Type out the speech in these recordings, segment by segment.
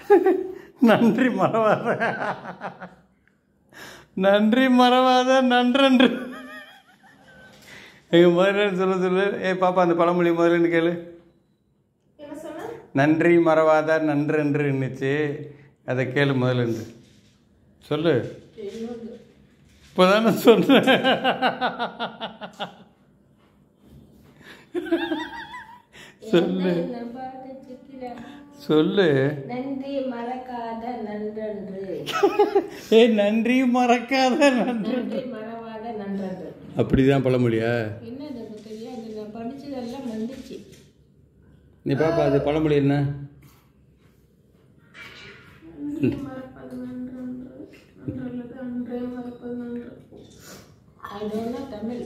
நன்றி மறவாத நன்றி மறவாத நன்றன்று எங்க முதல்ல சொல்ல சொல்லு ஏ பாப்பா அந்த பழமொழி முதல்ல கேளு என்ன சொன்ன நன்றி மறவாத நன்றன்று இருந்துச்சு அதை கேளு முதல்ல இருந்து சொல்லு இப்போதானே சொன்னேன் சொல்லு சொல்லு நன்றி மறக்காத நன்றன்று ஏ நன்றி மறக்காத நன்றி நன்றி மறவாத நன்றன்று அப்படிதான் பழமொழியா என்னது இப்போ தெரியாது நான் படிச்சதெல்லாம் வந்துச்சு நீ பாப்பா அது பழமொழி என்ன மறப்பது நன்றன்று நன்றல்லது அன்றே மறப்பது நன்று அது தமிழ்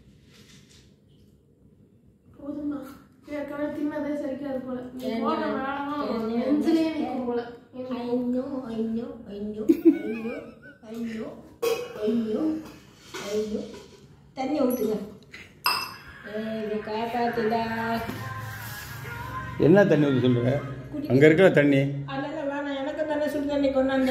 போதுமா ஏற்கனவே தின்னதே சரிக்காது போல நீ என்ன? போன வேணாம் என்ன? நெஞ்சிலே நிற்கும் போல ஐயோ ஐயோ ஐயோ ஐயோ ஐயோ ஐயோ ஐயோ தண்ணி ஊற்றுங்க இது காப்பாத்துடா என்ன தண்ணி ஊற்றி சொல்ற அங்க இருக்கிற தண்ணி அதெல்லாம் வேணாம் எனக்கு தானே சுடு தண்ணி கொண்டாந்து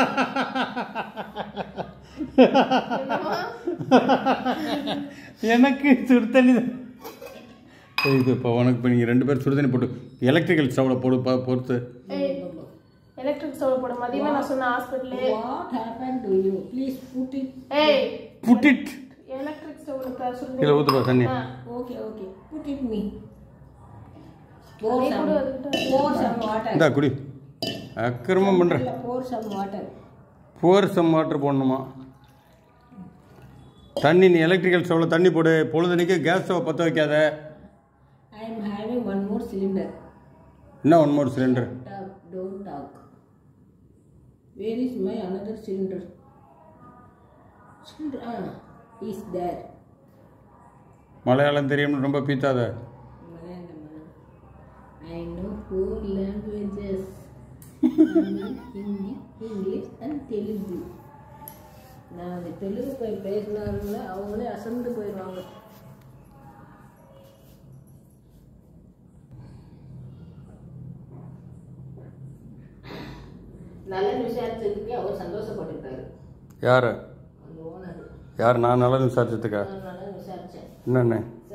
எனக்கு சுடு தண்ணி தான் சரி, இது இப்போ உனக்கு இப்போ நீங்கள் ரெண்டு பேரும் சுடு தண்ணி போட்டு எலக்ட்ரிக்கல் ஸ்டவ்வில் போடு பா பொறுத்து எலக்ட்ரிக் ஸ்டவ் போட மதியமே நான் சொன்ன ஹாஸ்பிட்டலே what happen to you please put it ஏய் புட்டிட் எலக்ட்ரிக் ஸ்டவ்ல இதில் சொல்லி ஊற்றுப்பா தண்ணி okay okay put it me pour some pour some water இந்தா குடி அக்கிரமம் பண்ணுறேன் pour some water pour some water போடணுமா தண்ணி நீ எலக்ட்ரிக்கல் ஸ்டவ்வில் தண்ணி போடு பொழுதுனைக்கு கேஸ் ஸ்டவ் பற்ற வைக்காத I am having one more cylinder என்ன one more cylinder talk don't talk where is my another cylinder cylinder ah is there Malayalam தெரியும்னு ரொம்ப பீத்தாத Malayalam. I know four languages Tamil, Hindi, English and Telugu. நான் அந்த தெலுங்கு போய் பேசினாருன்னா அவங்களே அசந்து போயிடுவாங்க நலன் விசாரிச்சதுக்கு அவர் சந்தோஷப்பட்டுட்டாரு யார் அந்த ஓனர் யார் நான் நல்லா விசாரிச்சதுக்கா நான் நலன் விசாரிச்சேன் என்னென்ன